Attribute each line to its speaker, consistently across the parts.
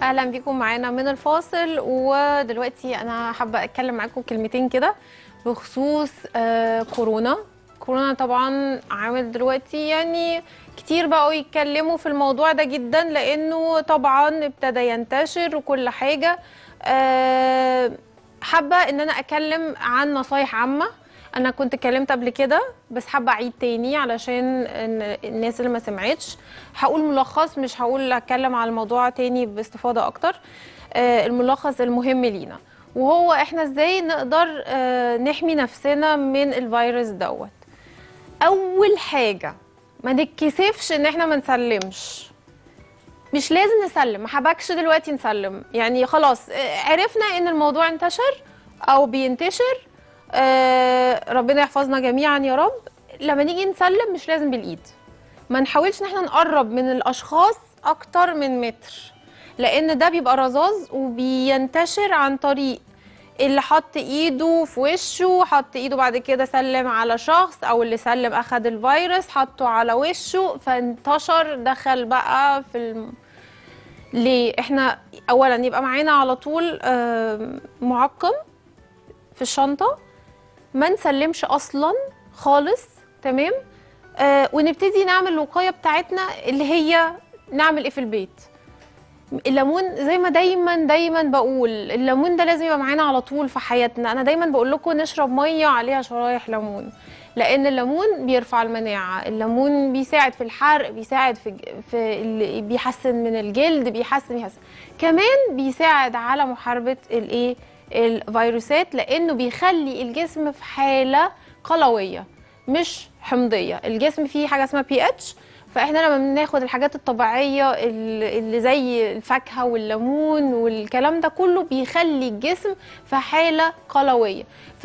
Speaker 1: اهلا بيكم معانا من الفاصل ودلوقتي انا حابه اتكلم معاكم كلمتين كده بخصوص آه كورونا كورونا طبعا عامل دلوقتي يعني كتير بقوا يتكلموا في الموضوع ده جدا لانه طبعا ابتدى ينتشر وكل حاجه آه حابه ان انا اتكلم عن نصايح عامه انا كنت اتكلمت قبل كده بس حابه اعيد تاني علشان إن الناس اللي ما سمعتش هقول ملخص مش هقول اتكلم على الموضوع تاني باستفاضه اكتر آه، الملخص المهم لينا وهو احنا ازاي نقدر آه، نحمي نفسنا من الفيروس دوت اول حاجه ما نتكسفش ان احنا ما نسلمش مش لازم نسلم ما حبكش دلوقتي نسلم يعني خلاص آه، عرفنا ان الموضوع انتشر او بينتشر آه، ربنا يحفظنا جميعا يا رب لما نيجي نسلم مش لازم بالايد ما نحاولش ان احنا نقرب من الاشخاص اكتر من متر لان ده بيبقى رذاذ وبينتشر عن طريق اللي حط ايده في وشه حط ايده بعد كده سلم على شخص او اللي سلم اخد الفيروس حطه على وشه فانتشر دخل بقى في الم... ليه احنا اولا يبقى معانا على طول آم، معقم في الشنطه ما نسلمش اصلا خالص تمام آه ونبتدي نعمل الوقايه بتاعتنا اللي هي نعمل ايه في البيت الليمون زي ما دايما دايما بقول الليمون ده لازم يبقى معانا على طول في حياتنا انا دايما بقول لكم نشرب ميه عليها شرايح ليمون لان الليمون بيرفع المناعه الليمون بيساعد في الحرق بيساعد في في ال- بيحسن من الجلد بيحسن بيحسن كمان بيساعد على محاربه الايه الفيروسات لانه بيخلي الجسم في حاله قلويه مش حمضيه الجسم فيه حاجه اسمها بي اتش فاحنا لما بناخد الحاجات الطبيعيه اللي اللي زي الفاكهه والليمون والكلام ده كله بيخلي الجسم في حاله قلويه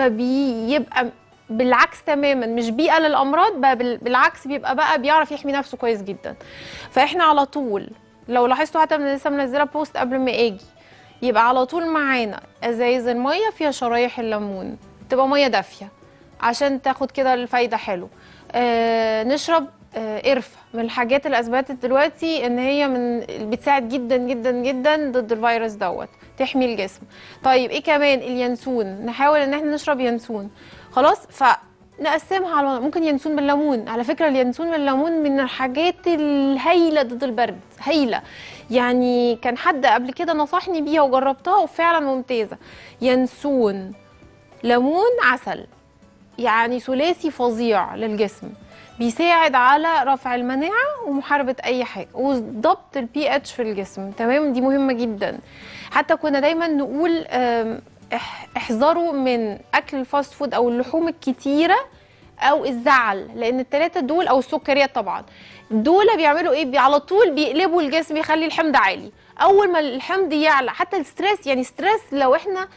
Speaker 1: فبيبقى بالعكس تماما مش بيئه للامراض بقى بال- بالعكس بيبقى بقى بيعرف يحمي نفسه كويس جدا فاحنا على طول لو لاحظتوا حتى من لسه منزله بوست قبل ما اجي يبقى على طول معانا ازايز الميه فيها شرايح الليمون تبقى ميه دافيه عشان تاخد كده الفايده حلو آه نشرب آه قرفه من الحاجات اللي اثبتت دلوقتي ان هي من بتساعد جدا جدا جدا ضد الفيروس دوت تحمي الجسم طيب ايه كمان اليانسون نحاول ان احنا نشرب يانسون خلاص فنقسمها على ممكن ينسون بالليمون على فكره اليانسون بالليمون من الحاجات الهايله ضد البرد هايله يعني كان حد قبل كده نصحني بيها وجربتها وفعلا ممتازه ينسون ليمون عسل يعني ثلاثي فظيع للجسم بيساعد على رفع المناعه ومحاربه اي حاجه وضبط البي اتش في الجسم تمام دي مهمه جدا حتى كنا دايما نقول آم، اح- احذروا من اكل الفاست فود او اللحوم الكتيره او الزعل لان الثلاثه دول او السكريات طبعا دول بيعملوا ايه بي- على طول بيقلبوا الجسم يخلي الحمض عالي اول ما الحمض يعلى حتى الستريس يعني ستريس لو احنا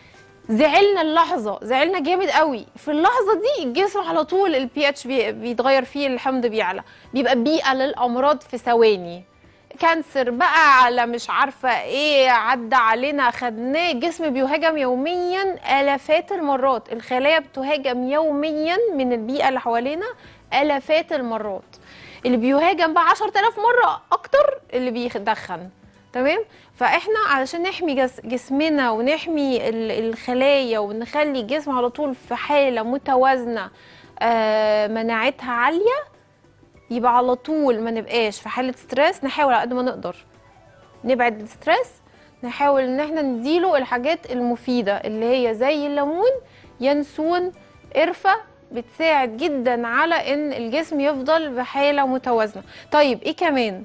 Speaker 1: زعلنا اللحظه زعلنا جامد قوي في اللحظه دي الجسم على طول البي اتش بيتغير فيه الحمض بيعلى بيبقى بيئه للامراض في ثواني كانسر بقى على مش عارفه ايه عدى علينا خدناه الجسم بيهاجم يوميا الافات المرات الخلايا بتهاجم يوميا من البيئه اللي حوالينا الافات المرات اللي بيهاجم بقى 10000 مره اكتر اللي بيدخن تمام فاحنا علشان نحمي جس جسمنا ونحمي ال- الخلايا ونخلي الجسم على طول في حاله متوازنه آه مناعتها عاليه يبقى على طول ما نبقاش في حاله ستريس نحاول على قد ما نقدر نبعد الستريس نحاول ان احنا نديله الحاجات المفيده اللي هي زي الليمون ينسون قرفه بتساعد جدا على ان الجسم يفضل بحاله متوازنه طيب ايه كمان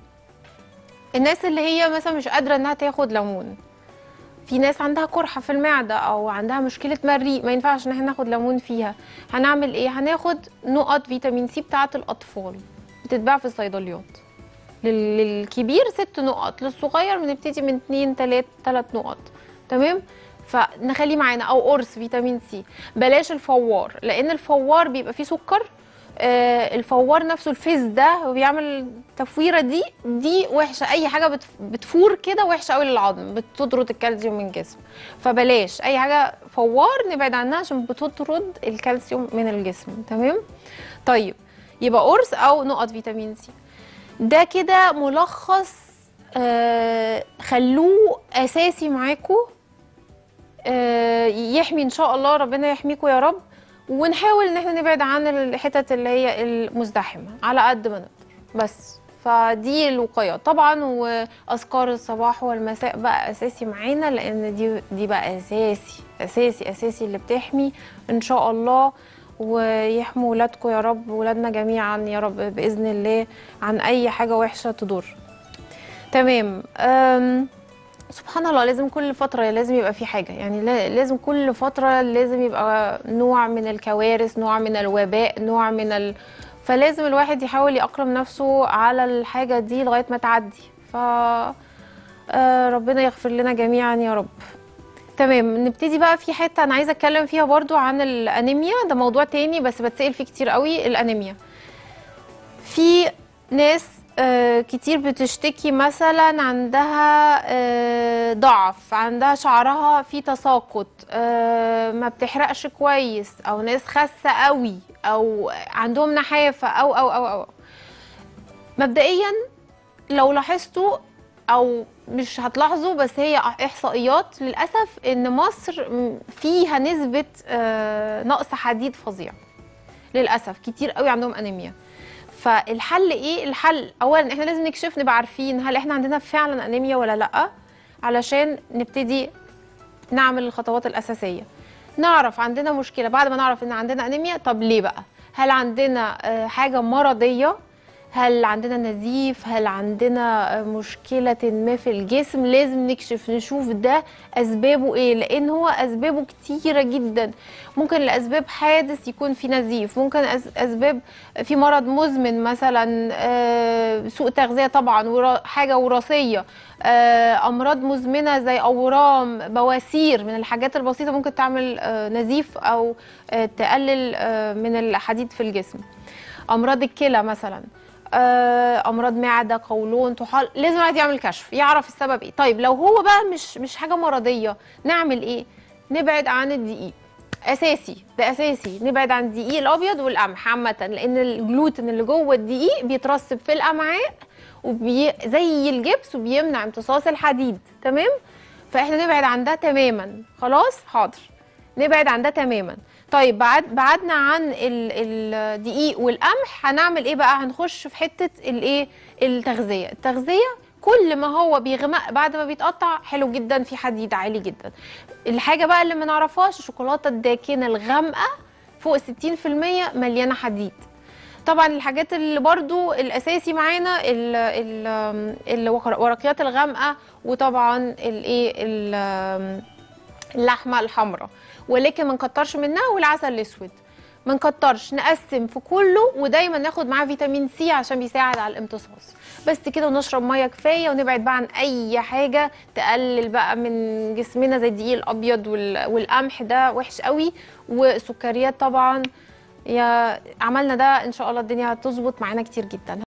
Speaker 1: الناس اللي هي مثلا مش قادره انها تاخد ليمون في ناس عندها قرحه في المعده او عندها مشكله مريء ما ينفعش ان احنا ناخد ليمون فيها هنعمل ايه هناخد نقط فيتامين سي بتاعه الاطفال بتتباع في الصيدليات لل- للكبير ست نقط للصغير بنبتدي من اتنين تلات تلات نقط تمام فنخليه معانا او قرص فيتامين سي بلاش الفوار لان الفوار بيبقى فيه سكر آه الفوار نفسه الفيز ده هو بيعمل التفويره دي دي وحشه اي حاجه بتف- بتفور كده وحشه قوي للعظم بتطرد الكالسيوم من الجسم فبلاش اي حاجه فوار نبعد عنها عشان بتطرد الكالسيوم من الجسم تمام طيب يبقى قرص او نقط فيتامين سي ده كده ملخص آه خلوه اساسي معاكم آه يحمي ان شاء الله ربنا يحميكم يا رب ونحاول ان احنا نبعد عن الحتت اللي هي المزدحمه على قد ما نقدر بس فدي الوقايه طبعا واذكار الصباح والمساء بقى اساسي معانا لان دي دي بقى اساسي اساسي اساسي اللي بتحمي ان شاء الله ويحموا ولادكم يا رب ولادنا جميعا يا رب باذن الله عن اي حاجه وحشه تضر تمام أم سبحان الله لازم كل فترة لازم يبقى في حاجة يعني لا- لازم كل فترة لازم يبقى نوع من الكوارث نوع من الوباء نوع من ال... فلازم الواحد يحاول يأقلم نفسه على الحاجة دي لغاية ما تعدي ف آه، ربنا يغفر لنا جميعا يا رب تمام نبتدي بقى في حتة أنا عايزة أتكلم فيها برضو عن الأنيميا ده موضوع تاني بس بتسأل فيه كتير قوي الأنيميا في ناس آه، كتير بتشتكي مثلا عندها آه، ضعف عندها شعرها فيه تساقط آه، ما بتحرقش كويس او ناس خاسه قوي او عندهم نحافه او او او او مبدئيا لو لاحظتوا او مش هتلاحظوا بس هي احصائيات للاسف ان مصر م- فيها نسبه آه، نقص حديد فظيع للاسف كتير قوي عندهم انيميا فالحل ايه الحل اولا احنا لازم نكشف نبقى عارفين هل احنا عندنا فعلا انيميا ولا لا علشان نبتدي نعمل الخطوات الاساسيه نعرف عندنا مشكله بعد ما نعرف ان عندنا انيميا طب ليه بقى هل عندنا آه، حاجه مرضيه هل عندنا نزيف هل عندنا آه، مشكلة ما في الجسم لازم نكشف نشوف ده أسبابه إيه لأن هو أسبابه كتيرة جدا ممكن لأسباب حادث يكون في نزيف ممكن أس- أسباب في مرض مزمن مثلا آه، سوء تغذية طبعا ورا- حاجة وراثية آه، أمراض مزمنة زي أورام بواسير من الحاجات البسيطة ممكن تعمل آه، نزيف أو آه، تقلل آه، من الحديد في الجسم امراض الكلى مثلا آه، امراض معده قولون طحال لازم الواحد يعمل كشف يعرف السبب ايه طيب لو هو بقى مش مش حاجه مرضيه نعمل ايه نبعد عن الدقيق اساسي ده اساسي نبعد عن الدقيق الابيض والقمح عامه لان الجلوتين اللي جوه الدقيق بيترسب في الامعاء وبي زي الجبس وبيمنع امتصاص الحديد تمام فاحنا نبعد عن ده تماما خلاص حاضر نبعد عن ده تماما طيب بعد بعدنا عن ال- الدقيق والقمح هنعمل ايه بقى هنخش في حته الايه التغذيه التغذيه كل ما هو بيغمق بعد ما بيتقطع حلو جدا في حديد عالي جدا الحاجه بقى اللي ما نعرفهاش الشوكولاته الداكنه الغامقه فوق 60% مليانه حديد طبعا الحاجات اللي برضو الاساسي معانا ال- ال- الورقيات الغامقه وطبعا الايه ال- اللحمه الحمراء ولكن ما نكترش منها والعسل الاسود ما نكترش نقسم في كله ودايما ناخد معاه فيتامين سي عشان بيساعد على الامتصاص بس كده ونشرب ميه كفايه ونبعد بقى عن اي حاجه تقلل بقى من جسمنا زي الدقيق الابيض وال- والقمح ده وحش قوي والسكريات طبعا يا عملنا ده ان شاء الله الدنيا هتظبط معانا كتير جدا